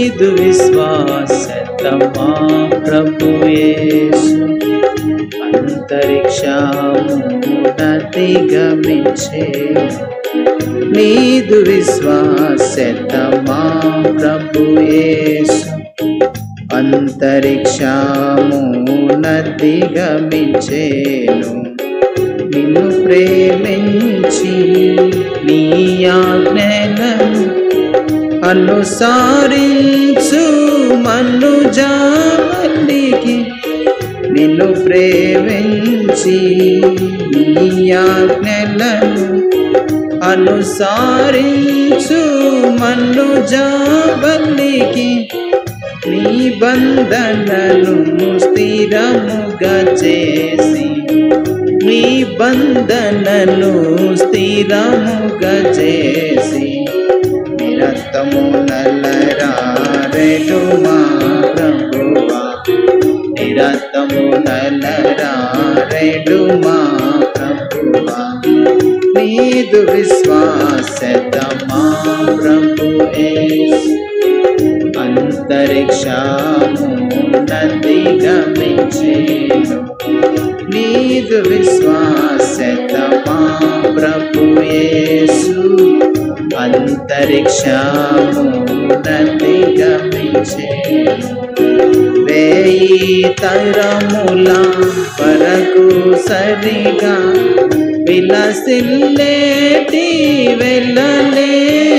నీదు విశ్వాసతమా ప్రభు యేసు అంతరిక్షమునతిగమించే నీదు విశ్వాసతమా ప్రభు యేసు అంతరిక్షమునతిగమించేను నిన్ను ప్రేమించి నీ ఆజ్ఞలను అనుసారించు మనుజావల్లికి నిన్ను ప్రేమించి నీ ఆజ్ఞలను అనుసారించు మనుజావల్లికి నీ బంధనను స్థిరముగా చేసి నీ బంధనను స్థిరముగా చేసి నిరతము నల్లరారెడు మా ప్రభువా నిరతము నల్లరారెడు మా ప్రభువా నీదు విశ్వాసత మా ప్రభు యేసు అంతరిక్షము నదిగమించేను నీదు విశ్వాసత మా ప్రభు యేసు అంతరిక్షము నదిగమించేను వేయి తరముల వరకు సరిగా విలసిల్లేటి వెళ్ళలే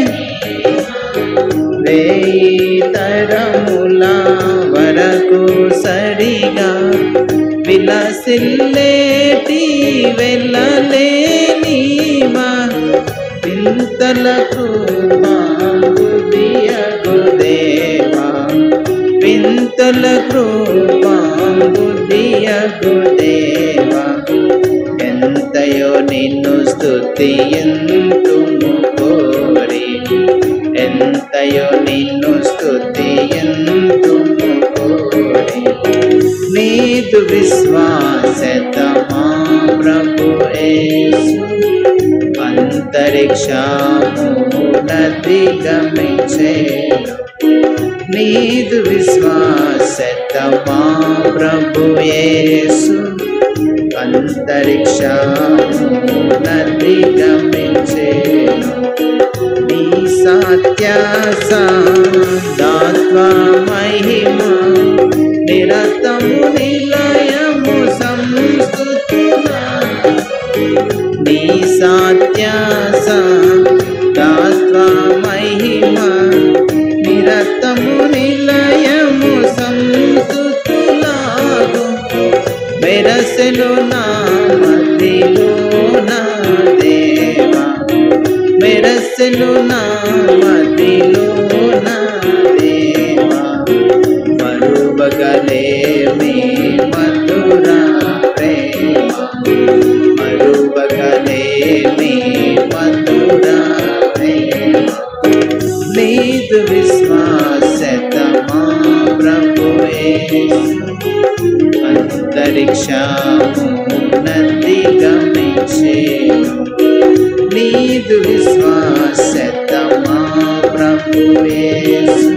వేయి తరముల వరకు సరిగా విలసిల్లేటి వెళ్ళలేని మా వింతలకు మాంగుదియగు దేవా వింతల కృపాంగుదియగు దేవా ఎంతయో నిన్ను స్తుతియంతుము కోరి ఎంతయో నిన్ను స్తుతియంతుము కోరి నీదు విశ్వాసతమా ప్రభు యేసు అంతరిక్షము నదిగమించేను నీదు విశ్వాసతమా ప్రభు యేసు అంతరిక్షము నదిగమించేను నీ సత్యాసాత్మ మహిమ నిరతము నిలయము సంస్తుతులా నీ సత్యాసాత్మ మహిమ నిరతము నిలయము సంస్తుతులాగు మెరసెలు నా మదిలో నా దేవా మెరసెలు నా మదిలో నా దేవా మరువగలేమి మధుర ప్రేమ మరువగలేమి మధుర ప్రేమ నీదు విశ్వాసతమా ప్రభు యేసు అంతరిక్షము నదిగమించేను నీదు విశ్వాసతమా ప్రభు యేసు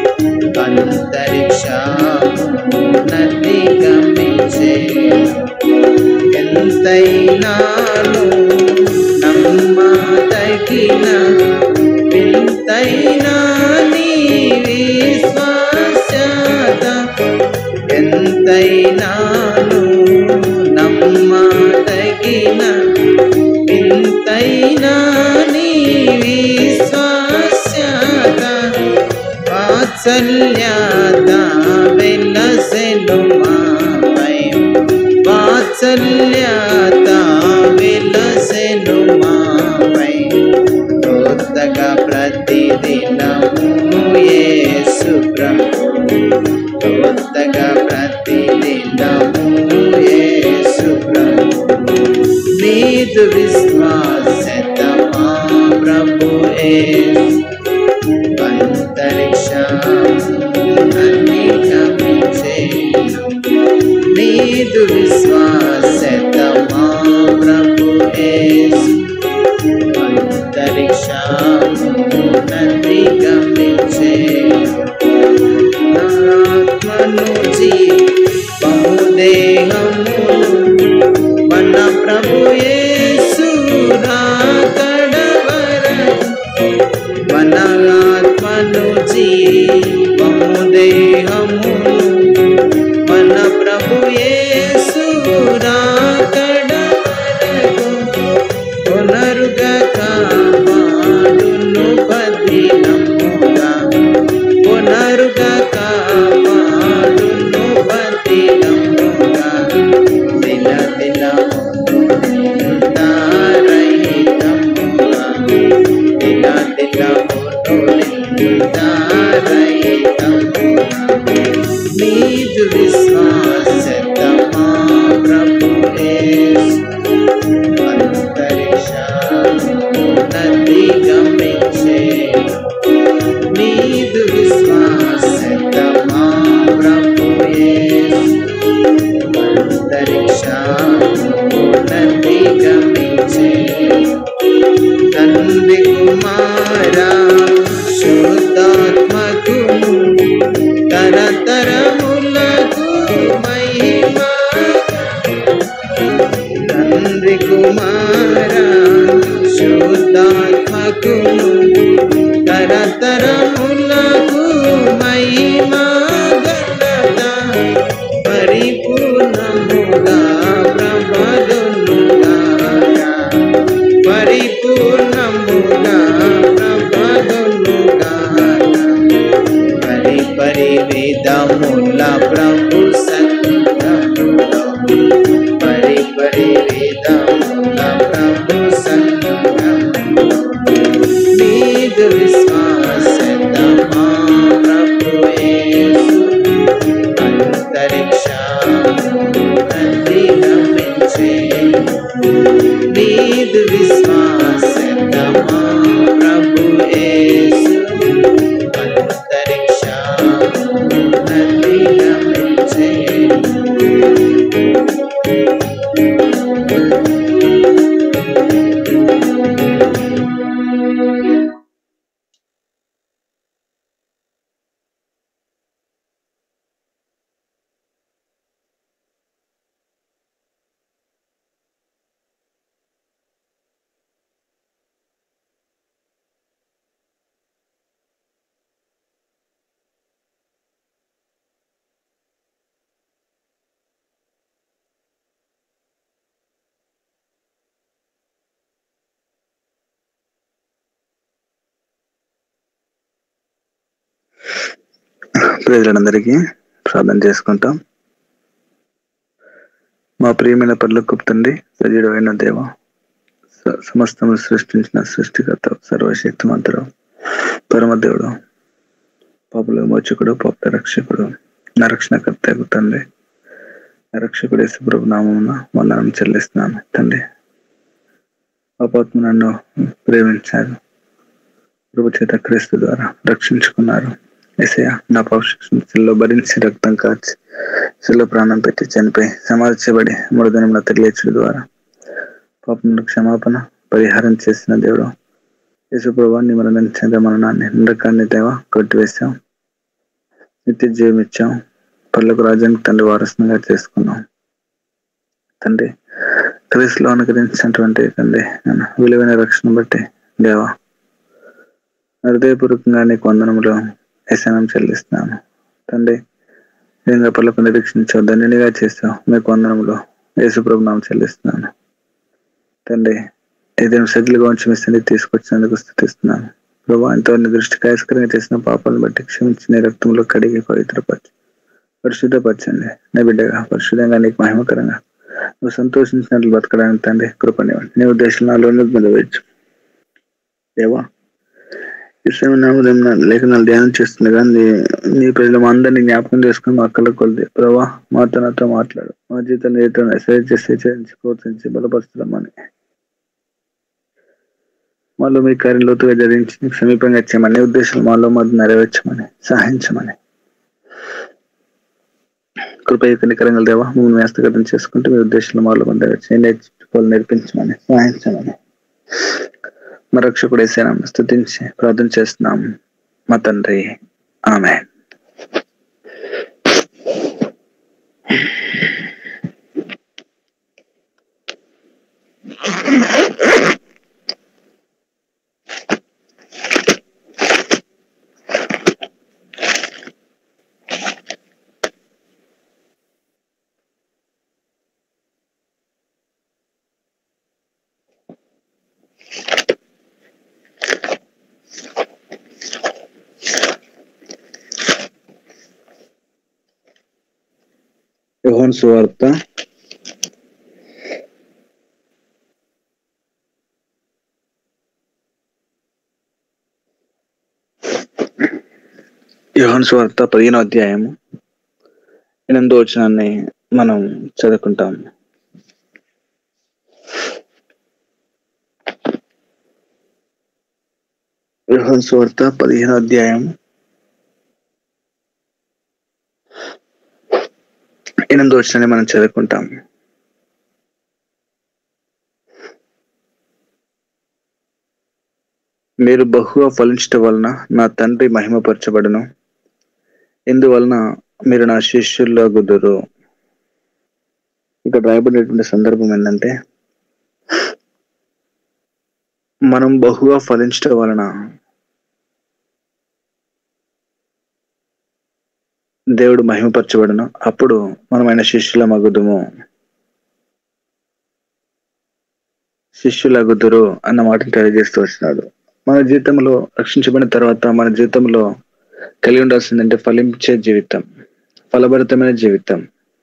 అంతరిక్షము నదిగమించేను ఎంతైనాను నమ్మదగిన వింతైనా నీ విశ్వాసత ఎంతైనాను నమ్మదగిన వింతైనా నీ విశ్వాసత వాత్సల్యత వెలసెను మాపై వాత్సల్యత వెలసెను మాపై కొత్తగా ప్రతిదినము యేసు ప్రభు కొత్తగా ప్రతిదినము యేసు ప్రభు నీదు విశ్వాసతమా ప్రభు యేసు అంతరిక్షమించేను నీదు విశ్వాసతమా ప్రభు యేసు అంతరిక్షము నదిగమించేను మనకును జీవము దేహమును మన ప్రభు యేసు రాకడ వరకు పునరుగా కాపాడును పదిలముగా పునరుగా కాపాడును పదిలముగా దిన దినముగా రహితముగా దిన దినముగా రహితముగా నీదు విశ్వాసతమా ప్రభు యేసు అంతరిక్షానదిగమించే నీదు విశ్వాసతమా ప్రభు యేసు అంతరిక్షానదిగమించే తండ్రి కుమారా శుద్ధాత్మకును తరతరములకు మహిమ తండ్రి కుమారా శుద్ధాత్మకును తరతరములకు మహిమ ఘనత పరిపూర్ణముగా ప్రభదునుగా పరిపూర్ణముగా ప్రభదునుగా పరి పరి వేదముల ప్రభు సంగములో పరి పరి వేదముల ప్రభు సంగములో నీదు విశ్వాసతమా ప్రభు యేసు అంతరిక్షమించే నీదు విశ్వాసతమా ప్రభు యేసు అంతరిక్షమించే ప్రజలందరికీ ప్రార్థన చేసుకుంటాం మా ప్రియమైన పర్లకు తండ్రి సజీవమైన దేవ స- సమస్తము సృష్టించిన సృష్టికర్త సర్వశక్తిమంతుడు పరమదేవుడు పాపుల మోచకుడు పాపుల రక్షకుడు నా రక్షణకర్త తండ్రి నా రక్షకుడు యేసుప్రభు నామమున వందనం చెల్లిస్తున్నాను తండ్రి పాపాత్మ నన్ను ప్రేమించారు ప్రభు చేత క్రీస్తు ద్వారా రక్షించుకున్నారు ఎసయ నా పౌషిలో భరించి రక్తం కాచి శిలో ప్రాణం పెట్టి చనిపోయి సమాధించబడి మూడు దినముల తెలియచుడు ద్వారా పాపముల క్షమాపణ పరిహారం చేసిన దేవుడు యేసుప్రభాన్ని మరణించిన మరణాన్ని నరకాన్ని దేవ కొట్టివేశాం నిత్య జీవం ఇచ్చాం పర్లకు రాజ్యానికి తండ్రి వారసునిగా చేసుకున్నాం తండ్రి క్రీస్తులో అనుకరించినటువంటి తండ్రి నేను విలువైన రక్షణ బట్టి దేవా హృదయపూర్వకంగా నీకు వందనములు వ్యసనం చెల్లిస్తున్నాను తండ్రి విధంగా పనులకు నిరీక్షించావు ధన్యునిగా చేస్తావు మీకు వందనములు యేసుప్రభు నామం చెల్లిస్తున్నాను తండ్రి ఏదైనా సజ్జలుగా ఉంచి మీ స్థితికి తీసుకొచ్చినందుకు స్థుతిస్తున్నాను ప్రభు ఎంతో నీ దృష్టికి ఆయస్కరంగా చేసిన పాపాలను బట్టి క్షమించి నీ రక్తంలో కడిగి పవిత్రపరచు పరిశుద్ధపరచండి నా బిడ్డగా పరిశుద్ధంగా నీకు మహిమకరంగా నువ్వు సంతోషించినట్లు బతకడానికి తండ్రి కృపనివ్వండి నీ ఉద్దేశం నాలో మీద వేయచ్చు దేవా ఇష్టమైన లేఖనాలు ధ్యానం చేస్తుండగా నీ నీ ప్రజలు మా అందరినీ జ్ఞాపకం చేసుకుని మా అక్కల కొలిది ప్రభా మాతో నాతో మాట్లాడు మా జీవితం జీవితం ఎసరి చేసి హెచ్చరించి ప్రోత్సహించి బలపరుస్తున్నామని మాలో మీ కార్యం లోతుగా జరిగించి నీకు సమీపంగా వచ్చామని నీ ఉద్దేశాలు మాలో మాది నెరవేర్చమని సహాయించమని కృపయుకనికరంగా దేవా మమ్మల్ని వ్యస్తగతం చేసుకుంటూ మీ ఉద్దేశాలు మాలో మాది నెరవేర్చి నేర్చుకోవాలి నేర్పించమని సహాయించమని మా రక్షకుడు వేసాను స్థుతించి ప్రార్థన చేస్తున్నాం మా తండ్రి ఆమె యోహోన్ సువార్త యోహన్ సువార్త పదిహేనో అధ్యాయము ఎనిమిదో వచనాన్ని మనం చదువుకుంటాం యోహన్ సువార్త పదిహేనో అధ్యాయం ఎనిమిదో వచనాన్ని మనం చదువుకుంటాం మీరు బహుగా ఫలించటం వలన నా తండ్రి మహిమపరచబడును ఇందువలన మీరు నా శిష్యుల్లో గుదురు ఇక్కడ రాయబడినటువంటి సందర్భం ఏంటంటే మనం బహుగా ఫలించటం వలన దేవుడు మహిమపరచబడును అప్పుడు మనం ఆయన శిష్యుల మగుదుము శిష్యులగుదురు అన్న మాటను తెలియజేస్తూ వచ్చినాడు మన జీవితంలో రక్షించబడిన తర్వాత మన జీవితంలో కలిగి ఉండాల్సిందంటే ఫలించే జీవితం ఫలభరితమైన జీవితం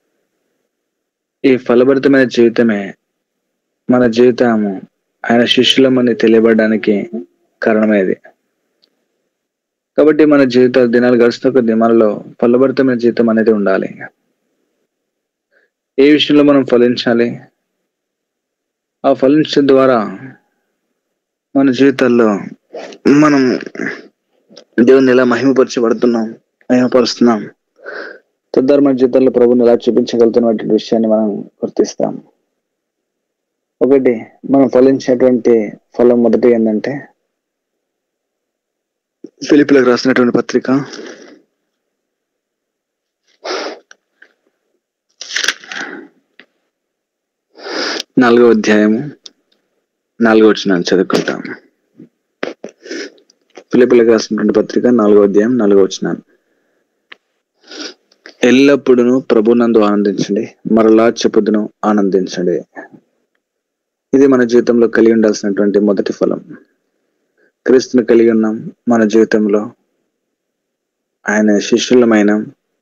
ఈ ఫలభరితమైన జీవితమే మన జీవితము ఆయన శిష్యులమని తెలియబడడానికి కారణమేది కాబట్టి మన జీవితాలు దినాలు గడుస్తున్న కొద్ది మనలో ఫలభరితమైన జీవితం అనేది ఉండాలి ఏ విషయంలో మనం ఫలించాలి ఆ ఫలించడం ద్వారా మన జీవితాల్లో మనం దేవుని ఎలా మహిమపరచబడుతున్నాం మహిమపరుస్తున్నాం తద్వారా మన జీవితంలో ప్రభుని ఎలా చూపించగలుగుతున్నటువంటి విషయాన్ని మనం గుర్తిస్తాం ఒకటి మనం ఫలించేటువంటి ఫలం మొదటి ఏంటంటే ఫిలిపిలకు రాసినటువంటి పత్రిక నాలుగో అధ్యాయము నాలుగో వచ్చిన చదువుకుంటాం ఫిలిపిలకు రాసినటువంటి పత్రిక నాలుగో అధ్యాయం నాలుగో వచ్చిన ఎల్లప్పుడూ ప్రభునందు ఆనందించండి మరలా చెప్పుదును ఆనందించండి ఇది మన జీవితంలో కలిగి ఉండాల్సినటువంటి మొదటి ఫలం క్రీస్తుని కలిగి ఉన్నాం మన జీవితంలో ఆయన శిష్యులమైన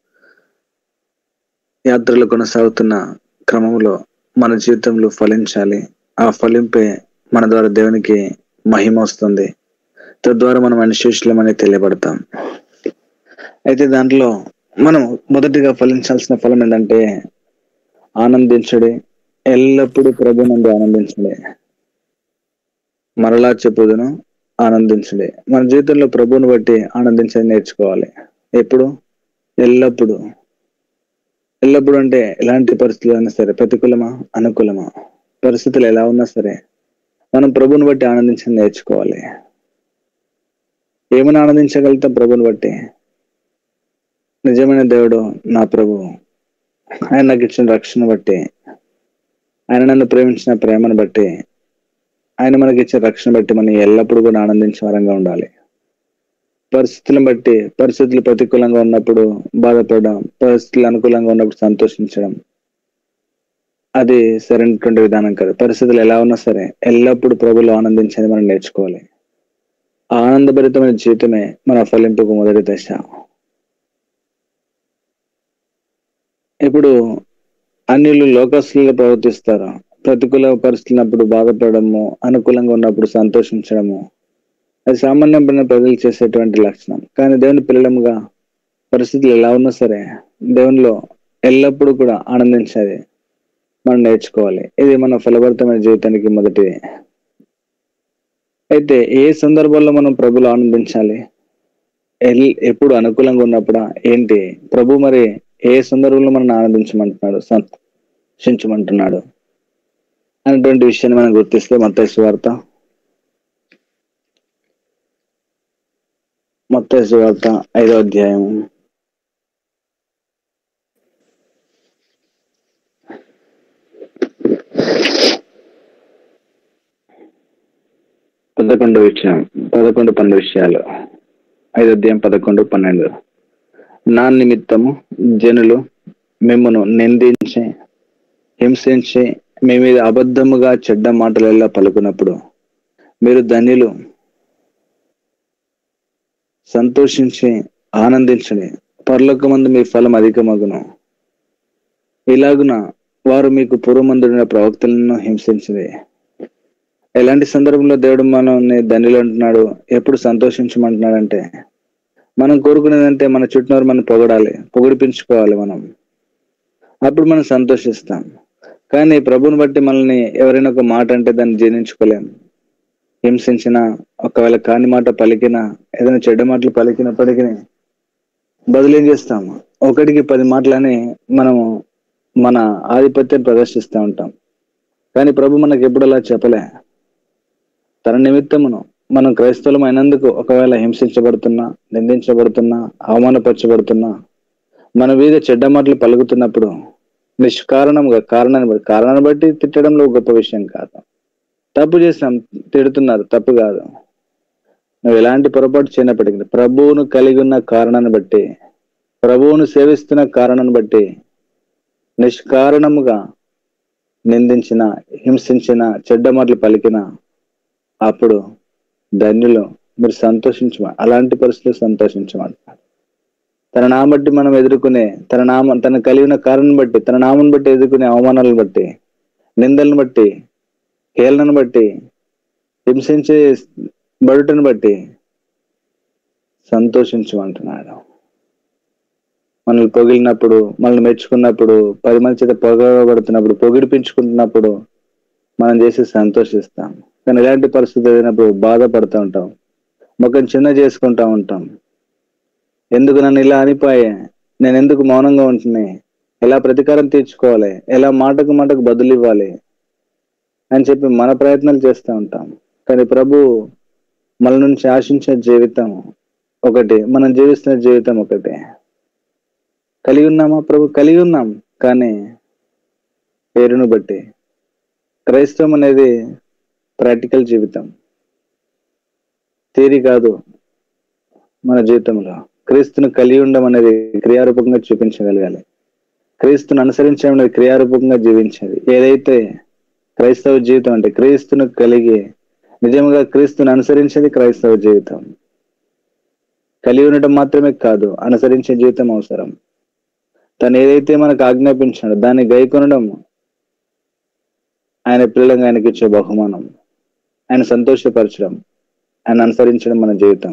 యాత్రలు కొనసాగుతున్న క్రమంలో మన జీవితంలో ఫలించాలి ఆ ఫలింపే మన ద్వారా దేవునికి మహిమ వస్తుంది తద్వారా మనం ఆయన శిష్యులమని తెలియబడతాం అయితే దాంట్లో మనం మొదటిగా ఫలించాల్సిన ఫలం ఏంటంటే ఆనందించడే ఎల్లప్పుడూ ప్రభు నుండి ఆనందించడే మరలా చెప్పుదును ఆనందించడే మన జీవితంలో ప్రభువుని బట్టి ఆనందించడం నేర్చుకోవాలి ఎప్పుడు ఎల్లప్పుడూ ఎల్లప్పుడూ అంటే ఎలాంటి పరిస్థితులు అయినా సరే ప్రతికూలమా అనుకూలమా పరిస్థితులు ఎలా ఉన్నా సరే మనం ప్రభుని బట్టి ఆనందించడం నేర్చుకోవాలి ఏమైనా ఆనందించగలుగుతాం ప్రభుని బట్టి నిజమైన దేవుడు నా ప్రభు ఆయన నాకు ఇచ్చిన రక్షణ బట్టి ఆయన నన్ను ప్రేమించిన ప్రేమను బట్టి ఆయన మనకి ఇచ్చిన రక్షణ బట్టి మనం ఎల్లప్పుడూ కూడా ఆనందించే వరంగా ఉండాలి పరిస్థితులను బట్టి పరిస్థితులు ప్రతికూలంగా ఉన్నప్పుడు బాధపడడం పరిస్థితులు అనుకూలంగా ఉన్నప్పుడు సంతోషించడం అది సరైనటువంటి విధానం కాదు పరిస్థితులు ఎలా ఉన్నా సరే ఎల్లప్పుడూ ప్రభులు ఆనందించేది మనం నేర్చుకోవాలి ఆ ఆనందభరితమైన జీవితమే మన ఫలింపుకు మొదటి దశ ఇప్పుడు అన్యులు లోకస్తులుగా ప్రవర్తిస్తారు ప్రతికూల పరిస్థితులప్పుడు బాధపడము అనుకూలంగా ఉన్నప్పుడు సంతోషించడము అది సామాన్యమైన ప్రజలు చేసేటువంటి లక్షణం కానీ దేవుని పిల్లలముగా పరిస్థితులు ఎలా ఉన్నా సరే దేవునిలో ఎల్లప్పుడూ కూడా ఆనందించేది మనం నేర్చుకోవాలి ఇది మన ఫలభరితమైన జీవితానికి మొదటి అయితే ఏ సందర్భంలో మనం ప్రభులు ఆనందించాలి ఎల్- ఎప్పుడు అనుకూలంగా ఉన్నప్పుడా ఏంటి ప్రభు మరి ఏ సందర్భంలో మనం ఆనందించమంటున్నాడు సంతోషించమంటున్నాడు అనేటువంటి విషయాన్ని మనం గుర్తిస్తే మత్తయి వార్త మత్తయి వార్త ఐదో అధ్యాయం పదకొండు విషయం పదకొండు పన్నెండు విషయాలు ఐదో అధ్యాయం పదకొండు పన్నెండు నా నిమిత్తము జనులు మిమ్మను నిందించి హింసించి మీ మీద అబద్ధముగా చెడ్డ మాటలెల్లా పలుకున్నప్పుడు మీరు ధన్యులు సంతోషించి ఆనందించండి పర్లోక మందు మీ ఫలం అధికమగును ఇలాగున వారు మీకు పూర్వమందుడిన ప్రవక్తలను హింసించింది ఎలాంటి సందర్భంలో దేవుడు మనల్ని ధనిలు అంటున్నాడు ఎప్పుడు సంతోషించమంటున్నాడంటే మనం కోరుకునేదంటే మన చుట్టూరు మనం పొగడాలి పొగిడిపించుకోవాలి మనం అప్పుడు మనం సంతోషిస్తాం కానీ ప్రభుని బట్టి మనల్ని ఎవరైనా ఒక మాట అంటే దాన్ని జీర్ణించుకోలేం హింసించిన ఒకవేళ కాని మాట పలికిన ఏదైనా చెడ్డ మాటలు పలికినప్పటికీ బదులు ఏం చేస్తాం ఒకటికి పది మాటలని మనము మన ఆధిపత్యం ప్రదర్శిస్తూ ఉంటాం కానీ ప్రభు మనకు ఎప్పుడు అలా చెప్పలే తన నిమిత్తమును మనం క్రైస్తవులం అయినందుకు ఒకవేళ హింసించబడుతున్నా నిందించబడుతున్నా అవమానపరచబడుతున్నా మన మీద చెడ్డ మాటలు పలుకుతున్నప్పుడు నిష్కారణంగా కారణాన్ని బట్టి కారణాన్ని బట్టి తిట్టడంలో గొప్ప విషయం కాదు తప్పు చేసినాం తిడుతున్నారు తప్పు కాదు నువ్వు ఎలాంటి పొరపాటు చేయనప్పటికీ ప్రభువును కలిగి ఉన్న కారణాన్ని బట్టి ప్రభువును సేవిస్తున్న కారణాన్ని బట్టి నిష్కారణముగా నిందించిన హింసించిన చెడ్డ మాటలు పలికిన అప్పుడు ధన్యులు మీరు సంతోషించమ అలాంటి పరిస్థితులు సంతోషించమంటారు తన నామం బట్టి మనం ఎదుర్కొనే తన నామం తన కలిగిన కారణం బట్టి తన నామం బట్టి ఎదుర్కొనే అవమానాలను బట్టి నిందలను బట్టి హేళనను బట్టి హింసించే బడుటను బట్టి సంతోషించమంటున్నాడు మనల్ని పొగిలినప్పుడు మనల్ని మెచ్చుకున్నప్పుడు పది మంది చేత పొగబడుతున్నప్పుడు పొగిడిపించుకుంటున్నప్పుడు మనం చేసి సంతోషిస్తాం కానీ ఇలాంటి పరిస్థితి ఎదిగినప్పుడు బాధపడుతూ ఉంటాం ముఖం చిన్న చేసుకుంటా ఉంటాం ఎందుకు నన్ను ఇలా అనిపోయే నేను ఎందుకు మౌనంగా ఉంటున్నాయి ఎలా ప్రతీకారం తీర్చుకోవాలి ఎలా మాటకు మాటకు బదులు ఇవ్వాలి అని చెప్పి మన ప్రయత్నాలు చేస్తూ ఉంటాం కానీ ప్రభు మన నుంచి ఆశించే జీవితం ఒకటి మనం జీవిస్తున్న జీవితం ఒకటి కలిగి ఉన్నామా ప్రభు కలిగి ఉన్నాం కానీ పేరును బట్టి క్రైస్తవం అనేది ప్రాక్టికల్ జీవితం థియరీ కాదు మన జీవితంలో క్రీస్తును కలిగి ఉండడం అనేది క్రియారూపకంగా చూపించగలగాలి క్రీస్తును అనుసరించడం అనేది క్రియారూపకంగా జీవించేది ఏదైతే క్రైస్తవ జీవితం అంటే క్రీస్తును కలిగి నిజంగా క్రీస్తును అనుసరించేది క్రైస్తవ జీవితం కలిగి ఉండటం మాత్రమే కాదు అనుసరించే జీవితం అవసరం తను ఏదైతే మనకు ఆజ్ఞాపించాడో దాన్ని గైకొనడం ఆయన పిల్లలంగా ఆయనకి ఇచ్చే బహుమానం ఆయన సంతోషపరచడం ఆయన అనుసరించడం మన జీవితం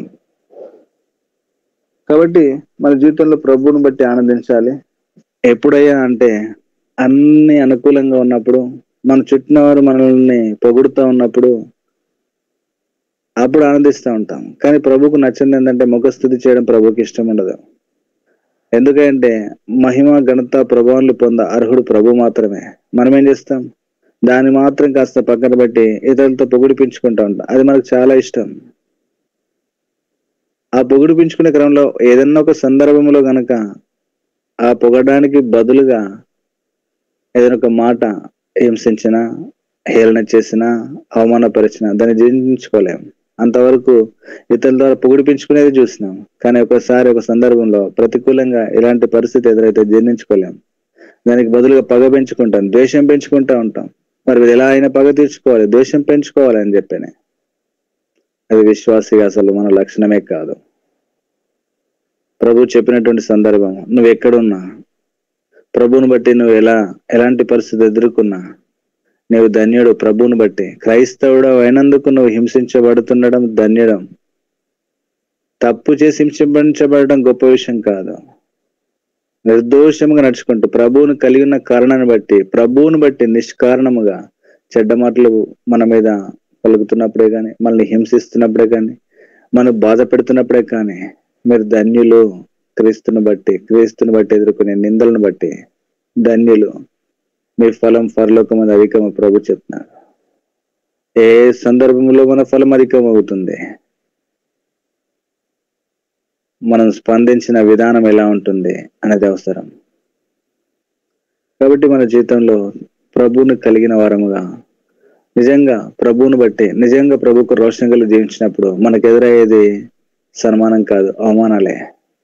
కాబట్టి మన జీవితంలో ప్రభువుని బట్టి ఆనందించాలి ఎప్పుడయ్యా అంటే అన్ని అనుకూలంగా ఉన్నప్పుడు మన చుట్టిన వారు మనల్ని పొగుడుతూ ఉన్నప్పుడు అప్పుడు ఆనందిస్తూ ఉంటాం కానీ ప్రభుకు నచ్చింది ఏంటంటే ముఖస్థుతి చేయడం ప్రభుకి ఇష్టం ఉండదు ఎందుకంటే మహిమ ఘనత ప్రభావాలు పొంద అర్హుడు ప్రభు మాత్రమే మనం ఏం చేస్తాం దాన్ని మాత్రం కాస్త పక్కన పెట్టి ఇతరులతో పొగిడిపించుకుంటా ఉంటాం అది మనకు చాలా ఇష్టం ఆ పొగిడిపించుకునే క్రమంలో ఏదన్నా ఒక సందర్భంలో గనక ఆ పొగడానికి బదులుగా ఏదైనా ఒక మాట హింసించిన హేళన చేసిన అవమానపరిచిన దాన్ని జీర్ణించుకోలేం అంతవరకు ఇతరుల ద్వారా పొగిడిపించుకునేది చూసినాం కానీ ఒకసారి ఒక సందర్భంలో ప్రతికూలంగా ఇలాంటి పరిస్థితి ఎదురైతే జీర్ణించుకోలేం దానికి బదులుగా పగ పెంచుకుంటాం ద్వేషం పెంచుకుంటా ఉంటాం మరి ఎలా అయినా పగ తీర్చుకోవాలి ద్వేషం పెంచుకోవాలి అని చెప్పానే అది విశ్వాసిగా అసలు మన లక్షణమే కాదు ప్రభు చెప్పినటువంటి సందర్భం నువ్వు ఎక్కడున్నా ప్రభువుని బట్టి నువ్వు ఎలా ఎలాంటి పరిస్థితి ఎదుర్కొన్నా నీవు ధన్యుడు ప్రభువుని బట్టి క్రైస్తవుడు అయినందుకు నువ్వు హింసించబడుతుండడం ధన్యుడం తప్పు చేసి హింసించబడడం గొప్ప విషయం కాదు నిర్దోషముగా నడుచుకుంటూ ప్రభువును కలిగి ఉన్న కారణాన్ని బట్టి ప్రభువుని బట్టి నిష్కారణముగా చెడ్డ మాటలు మన మీద పలుకుతున్నప్పుడే కానీ మనల్ని హింసిస్తున్నప్పుడే కానీ మనం బాధ పెడుతున్నప్పుడే కానీ మీరు ధన్యులు క్రీస్తుని బట్టి క్రీస్తుని బట్టి ఎదుర్కొనే నిందలను బట్టి ధన్యులు మీ ఫలం పరలోకం అది అధికమ ప్రభు చెప్తున్నారు ఏ సందర్భంలో మన ఫలం అధికం అవుతుంది మనం స్పందించిన విధానం ఎలా ఉంటుంది అనేది అవసరం కాబట్టి మన జీవితంలో ప్రభువుని కలిగిన వారముగా నిజంగా ప్రభువుని బట్టి నిజంగా ప్రభుకు రోషం కలిగి జీవించినప్పుడు మనకు ఎదురయ్యేది సన్మానం కాదు అవమానాలే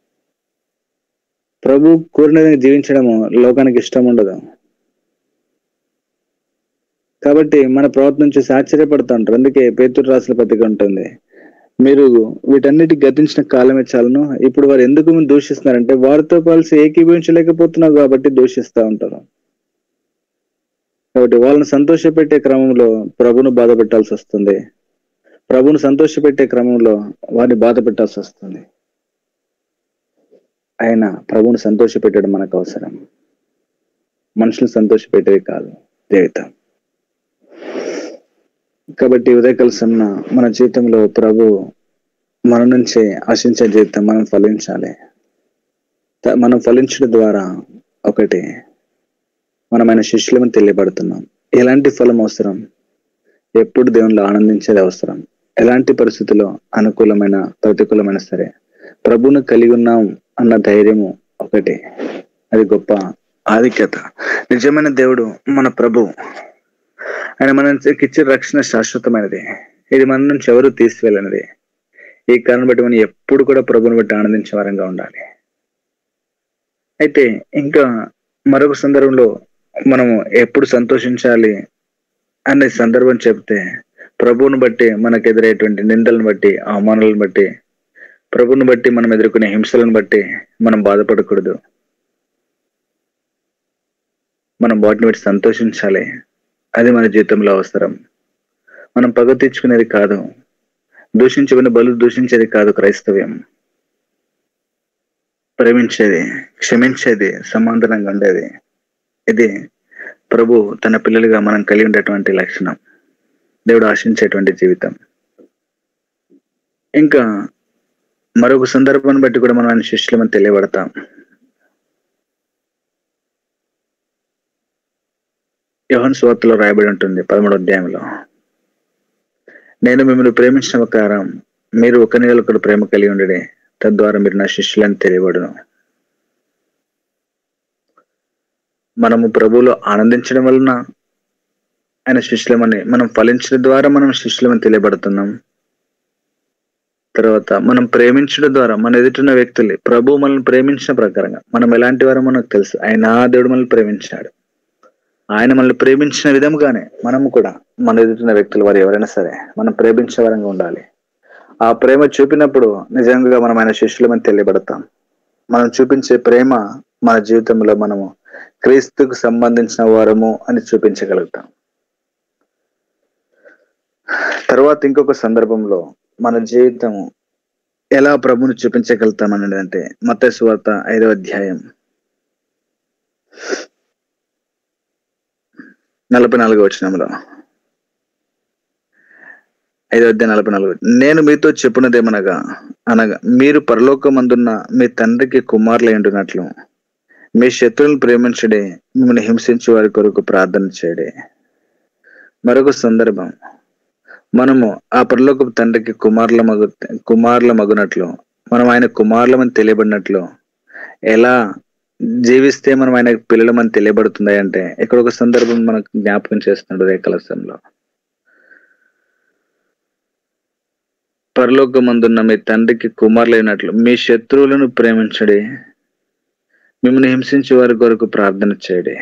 ప్రభు కోరినది జీవించడము లోకానికి ఇష్టం ఉండదు కాబట్టి మన ప్రవర్తన చూసి ఆశ్చర్యపడుతూ ఉంటారు అందుకే పేతురు రాసిన పత్రిక ఉంటుంది మీరు వీటన్నిటి గతించిన కాలమే చాలను ఇప్పుడు వారు ఎందుకు మీరు దూషిస్తున్నారంటే వారితో కలిసి ఏకీభవించలేకపోతున్నావు కాబట్టి దూషిస్తూ ఉంటారు కాబట్టి వాళ్ళని సంతోషపెట్టే క్రమంలో ప్రభును బాధ పెట్టాల్సి వస్తుంది ప్రభును సంతోషపెట్టే క్రమంలో వారిని బాధ పెట్టాల్సి వస్తుంది ఆయన ప్రభువుని సంతోషపెట్టడం మనకు అవసరం మనుషులు సంతోషపెట్టేది కాదు జీవితం కాబట్టి ఉదయకాల సన్న మన జీవితంలో ప్రభు మన నుంచి ఆశించే జీవితం మనం ఫలించాలి త- మనం ఫలించడం ద్వారా ఒకటి మనమైన శిష్యులమని తెలియబడుతున్నాం ఎలాంటి ఫలం అవసరం ఎప్పుడు దేవునిలో ఆనందించేది అవసరం ఎలాంటి పరిస్థితుల్లో అనుకూలమైన ప్రతికూలమైన సరే ప్రభువును కలిగి ఉన్నాం అన్న ధైర్యము ఒకటి అది గొప్ప ఆధిక్యత నిజమైన దేవుడు మన ప్రభు ఆయన మనకి ఇచ్చే రక్షణ శాశ్వతమైనది ఇది మన నుంచి ఎవరు తీసివెళ్ళనిది ఈ కారణం బట్టి మనం ఎప్పుడు కూడా ప్రభుని బట్టి ఆనందించే వారంగా ఉండాలి అయితే ఇంకా మరొక సందర్భంలో మనము ఎప్పుడు సంతోషించాలి అనే సందర్భం చెప్తే ప్రభువుని బట్టి మనకు ఎదురయ్యేటువంటి నిందలను బట్టి అవమానాలను బట్టి ప్రభుని బట్టి మనం ఎదుర్కొనే హింసలను బట్టి మనం బాధపడకూడదు మనం వాటిని బట్టి సంతోషించాలి అది మన జీవితంలో అవసరం మనం పగ తెచ్చుకునేది కాదు దూషించుకునే బలు దూషించేది కాదు క్రైస్తవ్యం ప్రేమించేది క్షమించేది సమాంతరంగా ఉండేది ఇది ప్రభు తన పిల్లలుగా మనం కలిగి ఉండేటువంటి లక్షణం దేవుడు ఆశించేటువంటి జీవితం ఇంకా మరొక సందర్భాన్ని బట్టి కూడా మనం ఆయన శిష్యులమని తెలియబడతాం యోహన్ సువార్తలో రాయబడి ఉంటుంది పదమూడు అధ్యాయంలో నేను మిమ్మల్ని ప్రేమించిన ప్రకారం మీరు ఒక ఒకరు ప్రేమ కలిగి ఉండడే తద్వారా మీరు నా శిష్యులని తెలియబడును మనము ప్రభువులో ఆనందించడం వలన ఆయన శిష్యులమని మనం ఫలించడం ద్వారా మనం శిష్యులమని తెలియబడుతున్నాం తర్వాత మనం ప్రేమించడం ద్వారా మన ఎదుటిన్న వ్యక్తులు ప్రభు మనల్ని ప్రేమించిన ప్రకారంగా మనం ఎలాంటి వారో మనకు తెలుసు ఆయన ఆ దేవుడు మనల్ని ప్రేమించాడు ఆయన మనల్ని ప్రేమించిన విధముగానే మనము కూడా మన ఎదుటిన్న వ్యక్తులు వారు ఎవరైనా సరే మనం ప్రేమించే వరంగా ఉండాలి ఆ ప్రేమ చూపినప్పుడు నిజంగా మనం ఆయన శిష్యులమని తెలియబడతాం మనం చూపించే ప్రేమ మన జీవితంలో మనము క్రీస్తుకు సంబంధించిన వారము అని చూపించగలుగుతాం తర్వాత ఇంకొక సందర్భంలో మన జీవితం ఎలా ప్రభుని చూపించగలుగుతాం అనేది అంటే మత సువార్త ఐదవ అధ్యాయం నలభై నాలుగో వచనంలో ఐదో అధ్యాయం నలభై నాలుగు నేను మీతో చెప్పున్నదేమనగా అనగా మీరు పరలోకమందున్న మీ తండ్రికి కుమారులు ఉంటున్నట్లు మీ శత్రువులను ప్రేమించడే మిమ్మల్ని హింసించే వారి కొరకు ప్రార్థన చేయడే మరొక సందర్భం మనము ఆ పరలోకపు తండ్రికి కుమారుల మగు కుమారుల మగునట్లు మనం ఆయన కుమారులమని తెలియబడినట్లు ఎలా జీవిస్తే మనం ఆయన పిల్లలమని తెలియబడుతుంది అంటే ఇక్కడ ఒక సందర్భం మనకు జ్ఞాపకం చేస్తున్నాడు రేఖలసంలో పరలోకమందున్న మీ తండ్రికి కుమారులైనట్లు మీ శత్రువులను ప్రేమించడి మిమ్మల్ని హింసించే వారి కొరకు ప్రార్థన చేయడి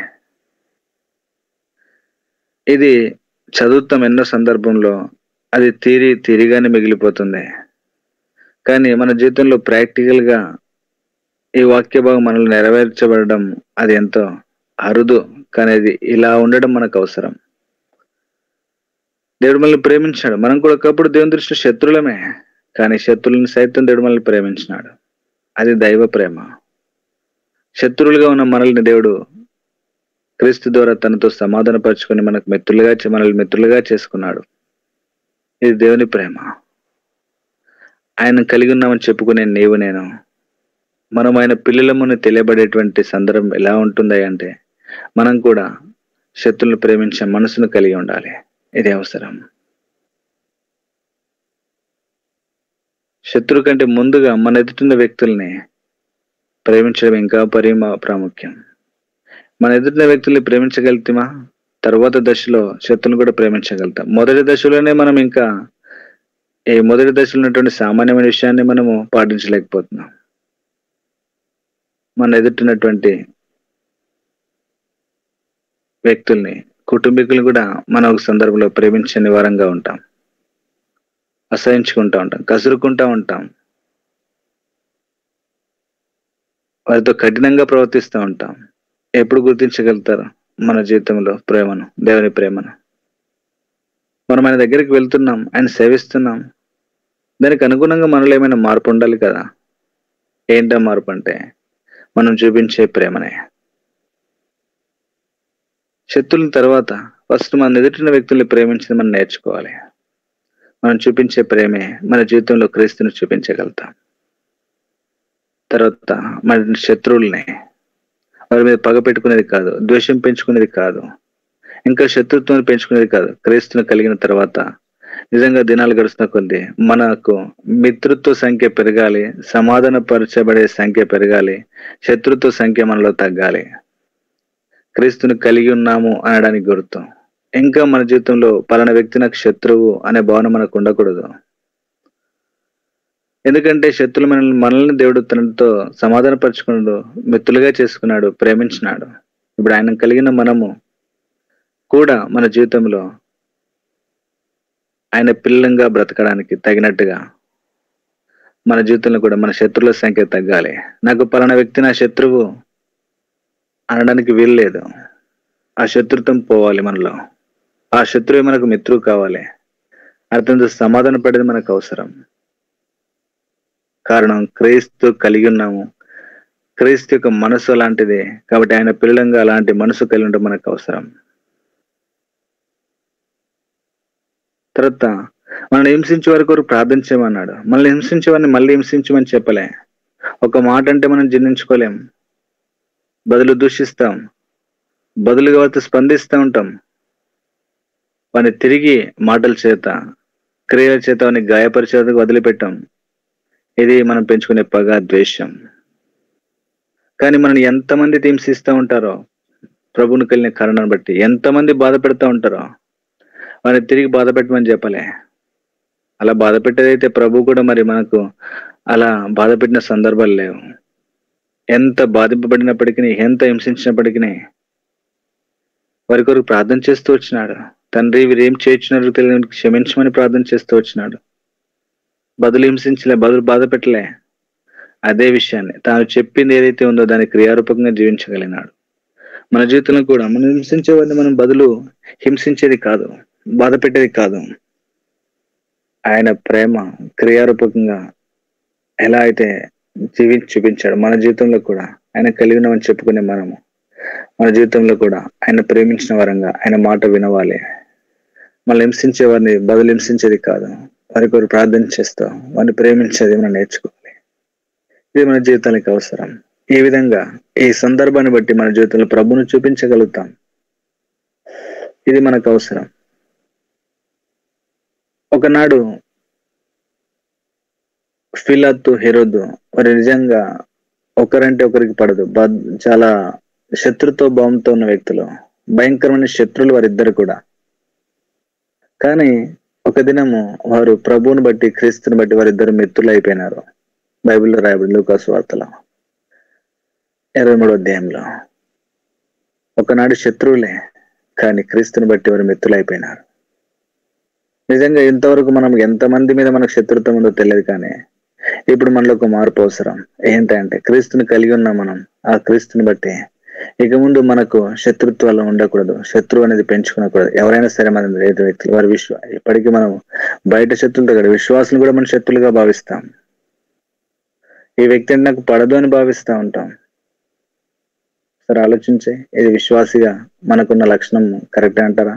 ఇది చదువుతాం ఎన్నో సందర్భంలో అది తీరి తీరిగానే మిగిలిపోతుంది కానీ మన జీవితంలో ప్రాక్టికల్ గా ఈ వాక్య భాగం మనల్ని నెరవేర్చబడడం అది ఎంతో అరుదు కానీ అది ఇలా ఉండడం మనకు అవసరం దేవుడు మనల్ని ప్రేమించాడు మనం కూడా ఒకప్పుడు దేవుని దృష్టిలో శత్రులమే కానీ శత్రువులను సైతం దేవుడు మనల్ని ప్రేమించినాడు అది దైవ ప్రేమ శత్రువులుగా ఉన్న మనల్ని దేవుడు క్రీస్తు ద్వారా తనతో సమాధానపరుచుకొని మనకు మిత్రులుగా చే- మనల్ని మిత్రులుగా చేసుకున్నాడు ఇది దేవుని ప్రేమ ఆయన కలిగి ఉన్నామని చెప్పుకునే నీవు నేను మనం ఆయన పిల్లలముని తెలియబడేటువంటి సందర్భం ఎలా ఉంటుంది అంటే మనం కూడా శత్రువులను ప్రేమించే మనసును కలిగి ఉండాలి ఇది అవసరం శత్రు కంటే ముందుగా మన ఎదుటిన్న వ్యక్తుల్ని ప్రేమించడం ఇంకా పరిమ ప్రాముఖ్యం మన ఎదుటిన వ్యక్తుల్ని ప్రేమించగలుగుతామా తర్వాత దశలో శత్రువుని కూడా ప్రేమించగలుగుతాం మొదటి దశలోనే మనం ఇంకా ఈ మొదటి దశలో ఉన్నటువంటి సామాన్యమైన విషయాన్ని మనము పాటించలేకపోతున్నాం మన ఎదుటినటువంటి వ్యక్తుల్ని కుటుంబీకులు కూడా మన ఒక సందర్భంలో ప్రేమించని వారంగా ఉంటాం అసహించుకుంటా ఉంటాం కసురుకుంటా ఉంటాం వారితో కఠినంగా ప్రవర్తిస్తూ ఉంటాం ఎప్పుడు గుర్తించగలుగుతారు మన జీవితంలో ప్రేమను దేవుని ప్రేమను మనం ఆయన దగ్గరికి వెళ్తున్నాం ఆయన సేవిస్తున్నాం దానికి అనుగుణంగా మనలో ఏమైనా మార్పు ఉండాలి కదా ఏంటా మార్పు అంటే మనం చూపించే ప్రేమనే శత్రుల తర్వాత ఫస్ట్ మన ఎదుటిన వ్యక్తుల్ని ప్రేమించడం మనం నేర్చుకోవాలి మనం చూపించే ప్రేమే మన జీవితంలో క్రీస్తుని చూపించగలుగుతాం తర్వాత మన శత్రువుల్ని వారి మీద పగ పెట్టుకునేది కాదు ద్వేషం పెంచుకునేది కాదు ఇంకా శత్రుత్వం పెంచుకునేది కాదు క్రీస్తుని కలిగిన తర్వాత నిజంగా దినాలు గడుస్తున్న కొద్ది మనకు మిత్రుత్వ సంఖ్య పెరగాలి సమాధాన పరచబడే సంఖ్య పెరగాలి శత్రుత్వ సంఖ్య మనలో తగ్గాలి క్రీస్తుని కలిగి ఉన్నాము అనడానికి గుర్తు ఇంకా మన జీవితంలో పలానా వ్యక్తి నాకు శత్రువు అనే భావన మనకు ఉండకూడదు ఎందుకంటే శత్రులు మనల్ని మనల్ని దేవుడు తనతో సమాధానపరుచుకున్నాడు మిత్రులుగా చేసుకున్నాడు ప్రేమించినాడు ఇప్పుడు ఆయన కలిగిన మనము కూడా మన జీవితంలో ఆయన పిల్లంగా బ్రతకడానికి తగినట్టుగా మన జీవితంలో కూడా మన శత్రువుల సంఖ్య తగ్గాలి నాకు పలానా వ్యక్తి నా శత్రువు అనడానికి వీల్లేదు ఆ శత్రుత్వం పోవాలి మనలో ఆ శత్రువు మనకు మిత్రువు కావాలి అతనితో సమాధాన పడేది మనకు అవసరం కారణం క్రీస్తు కలిగి ఉన్నాము క్రీస్తు యొక్క మనసు అలాంటిది కాబట్టి ఆయన పిల్లలంగా అలాంటి మనసు కలిగి ఉండడం మనకు అవసరం తర్వాత మనల్ని హింసించే వరకు వరకు ప్రార్థన చేయమన్నాడు మనల్ని హింసించే వారిని మళ్ళీ హింసించమని చెప్పలే ఒక మాట అంటే మనం జీర్ణించుకోలేం బదులు దూషిస్తాం బదులుగా వారితో స్పందిస్తూ ఉంటాం వారిని తిరిగి మాటల చేత క్రియల చేత వారిని గాయపరిచేందుకు వదిలిపెట్టాం ఇది మనం పెంచుకునే పగ ద్వేషం కానీ మనం ఎంతమంది హింసిస్తూ ఉంటారో ప్రభువుని కలిగిన కారణాన్ని బట్టి ఎంతమంది బాధ పెడతా ఉంటారో వారిని తిరిగి బాధ పెట్టమని చెప్పలే అలా బాధ పెట్టేదైతే ప్రభు కూడా మరి మనకు అలా బాధ పెట్టిన సందర్భాలు లేవు ఎంత బాధింపబడినప్పటికీ ఎంత హింసించినప్పటికీ వారి కొరకు ప్రార్థన చేస్తూ వచ్చినాడు తండ్రి వీరు ఏం చేయించినారు తెలియని క్షమించమని ప్రార్థన చేస్తూ వచ్చినాడు బదులు హింసించలే బదులు బాధ పెట్టలే అదే విషయాన్ని తాను చెప్పింది ఏదైతే ఉందో దాన్ని క్రియారూపకంగా జీవించగలిగినాడు మన జీవితంలో కూడా మనం హింసించే వారిని మనం బదులు హింసించేది కాదు బాధ పెట్టేది కాదు ఆయన ప్రేమ క్రియారూపకంగా ఎలా అయితే జీవించి చూపించాడు మన జీవితంలో కూడా ఆయన కలిగినమని చెప్పుకునే మనము మన జీవితంలో కూడా ఆయన ప్రేమించిన వరంగా ఆయన మాట వినవాలి మనల్ని హింసించే వారిని బదులు హింసించేది కాదు వారి కొరకు ప్రార్థన చేస్తాం వారిని ప్రేమించేది మనం నేర్చుకోవాలి ఇది మన జీవితానికి అవసరం ఈ విధంగా ఈ సందర్భాన్ని బట్టి మన జీవితంలో ప్రభును చూపించగలుగుతాం ఇది మనకు అవసరం ఒకనాడు ఫిలత్తు హెరోదు వారు నిజంగా ఒకరంటే ఒకరికి పడదు బద్- చాలా శత్రుత్వ భావంతో ఉన్న వ్యక్తులు భయంకరమైన శత్రులు వారిద్దరు కూడా కానీ ఒక దినము వారు ప్రభువుని బట్టి క్రీస్తుని బట్టి వారిద్దరు మిత్రులు అయిపోయినారు బైబిల్లో రాయబడి లూకాసు వార్తలో ఇరవై మూడో అధ్యాయంలో ఒకనాడు శత్రువులే కానీ క్రీస్తుని బట్టి వారు మిత్రులు అయిపోయినారు నిజంగా ఇంతవరకు మనం ఎంతమంది మీద మనకు శత్రుత్వం ఉందో తెలియదు కానీ ఇప్పుడు మనలో ఒక మార్పు అవసరం ఏంటంటే క్రీస్తుని కలిగి ఉన్నాం మనం ఆ క్రీస్తుని బట్టి ఇక ముందు మనకు శత్రుత్వాలు ఉండకూడదు శత్రువు అనేది పెంచుకోకూడదు ఎవరైనా సరే మన లేదు వ్యక్తులు వారి విశ్వ ఇప్పటికీ మనం బయట శత్రులతో కూడా విశ్వాసం కూడా మనం శత్రులుగా భావిస్తాం ఈ వ్యక్తి అంటే నాకు పడదు అని భావిస్తూ ఉంటాం సరే ఆలోచించే ఇది విశ్వాసిగా మనకున్న లక్షణం కరెక్టే అంటారా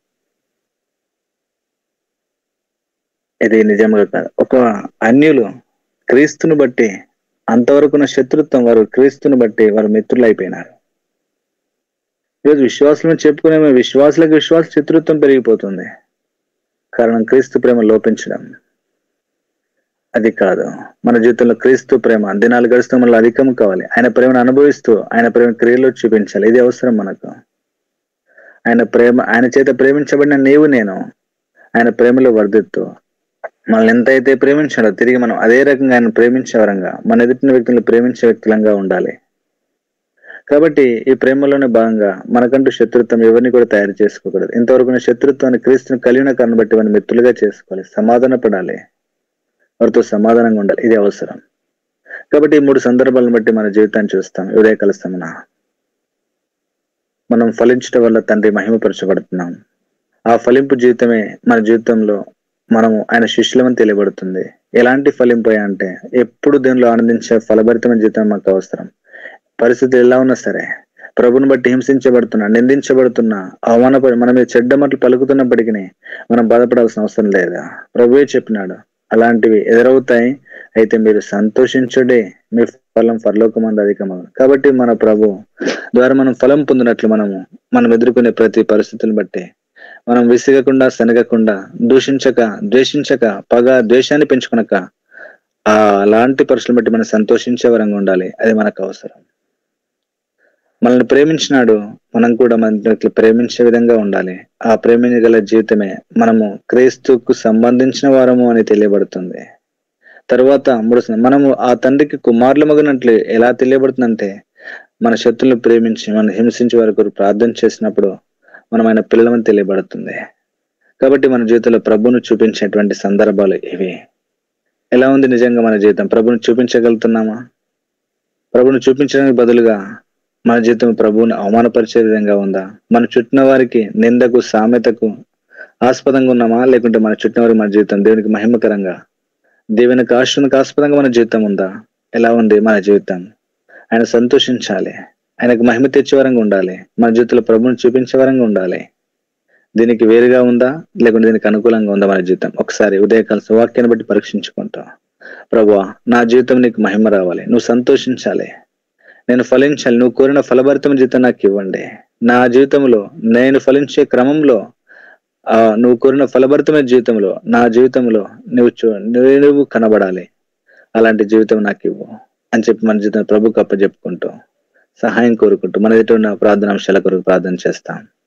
ఇది నిజంగా కాదు ఒక అన్యులు క్రీస్తుని బట్టి అంతవరకు ఉన్న శత్రుత్వం వారు క్రీస్తుని బట్టి వారు మిత్రులు అయిపోయినారు ఈరోజు విశ్వాసులను చెప్పుకునే విశ్వాసులకు విశ్వాస శత్రుత్వం పెరిగిపోతుంది కారణం క్రీస్తు ప్రేమ లోపించడం అది కాదు మన జీవితంలో క్రీస్తు ప్రేమ దినాలు గడుస్తూ మనలో అధికం కావాలి ఆయన ప్రేమను అనుభవిస్తూ ఆయన ప్రేమ క్రియలో చూపించాలి ఇది అవసరం మనకు ఆయన ప్రేమ ఆయన చేత ప్రేమించబడిన నీవు నేను ఆయన ప్రేమలో వర్ధిస్తూ మనల్ని ఎంత అయితే ప్రేమించాడో తిరిగి మనం అదే రకంగా ఆయన ప్రేమించే వరంగా మన ఎదుటిన వ్యక్తులను ప్రేమించే వ్యక్తులంగా ఉండాలి కాబట్టి ఈ ప్రేమలోనే భాగంగా మనకంటూ శత్రుత్వం ఎవరిని కూడా తయారు చేసుకోకూడదు ఇంతవరకు ఉన్న శత్రుత్వాన్ని క్రీస్తుని కలిగిన కారణం బట్టి వారిని మిత్రులుగా చేసుకోవాలి సమాధాన పడాలి వారితో సమాధానంగా ఉండాలి ఇది అవసరం కాబట్టి ఈ మూడు సందర్భాలను బట్టి మన జీవితాన్ని చూస్తాం ఉదయ కలుస్తామన మనం ఫలించడం వల్ల తండ్రి మహిమపరచబడుతున్నాం ఆ ఫలింపు జీవితమే మన జీవితంలో మనము ఆయన శిష్యులమని తెలియబడుతుంది ఎలాంటి ఫలింపు అంటే ఎప్పుడు దీనిలో ఆనందించే ఫలభరితమైన జీవితం మాకు అవసరం పరిస్థితులు ఎలా ఉన్నా సరే ప్రభుని బట్టి హింసించబడుతున్నా నిందించబడుతున్నా అవమానపడి మన మీద చెడ్డ మాటలు పలుకుతున్నప్పటికీ మనం బాధపడాల్సిన అవసరం లేదా ప్రభువే చెప్పినాడు అలాంటివి ఎదురవుతాయి అయితే మీరు సంతోషించుడే మీ ఫలం పరలోకమంది అధికము కాబట్టి మన ప్రభు ద్వారా మనం ఫలం పొందినట్లు మనము మనం ఎదుర్కొనే ప్రతి పరిస్థితిని బట్టి మనం విసిగకుండా శనగకుండా దూషించక ద్వేషించక పగ ద్వేషాన్ని పెంచుకునక ఆ అలాంటి పరిస్థితులు బట్టి మనం సంతోషించే వరంగా ఉండాలి అది మనకు అవసరం మనల్ని ప్రేమించినాడు మనం కూడా మన ప్రేమించే విధంగా ఉండాలి ఆ ప్రేమించగల జీవితమే మనము క్రీస్తుకు సంబంధించిన వారము అని తెలియబడుతుంది తర్వాత మూడు మనము ఆ తండ్రికి కుమారులు మగనట్లు ఎలా తెలియబడుతుందంటే మన శత్రులను ప్రేమించి మనం హింసించే వరకు ప్రార్థన చేసినప్పుడు మనం ఆయన పిల్లలమని తెలియబడుతుంది కాబట్టి మన జీవితంలో ప్రభును చూపించేటువంటి సందర్భాలు ఇవి ఎలా ఉంది నిజంగా మన జీవితం ప్రభుని చూపించగలుగుతున్నామా ప్రభుని చూపించడానికి బదులుగా మన జీవితం ప్రభువుని అవమానపరిచే విధంగా ఉందా మన చుట్టిన వారికి నిందకు సామెతకు ఆస్పదంగా ఉన్నామా లేకుంటే మన చుట్టిన వారికి మన జీవితం దేవునికి మహిమకరంగా దేవునికి ఆశ్రమకు ఆస్పదంగా మన జీవితం ఉందా ఎలా ఉంది మన జీవితం ఆయన సంతోషించాలి ఆయనకు మహిమ తెచ్చే వరంగా ఉండాలి మన జీవితంలో ప్రభుని చూపించే వరంగా ఉండాలి దీనికి వేరుగా ఉందా లేకుంటే దీనికి అనుకూలంగా ఉందా మన జీవితం ఒకసారి ఉదయకాల వాక్యాన్ని బట్టి పరీక్షించుకుంటాం ప్రభు నా జీవితం నీకు మహిమ రావాలి నువ్వు సంతోషించాలి నేను ఫలించాలి నువ్వు కోరిన ఫలభరితమైన జీవితం నాకు ఇవ్వండి నా జీవితంలో నేను ఫలించే క్రమంలో ఆ నువ్వు కోరిన ఫలభరితమైన జీవితంలో నా జీవితంలో నువ్వు చూ నువ్వు కనబడాలి అలాంటి జీవితం నాకు ఇవ్వు అని చెప్పి మన జీవితం ప్రభుకు అప్పచెప్పుకుంటూ సహాయం కోరుకుంటూ మన ఎదుట ఉన్న ప్రార్థన అంశాల కొరకు ప్రార్థన చేస్తాం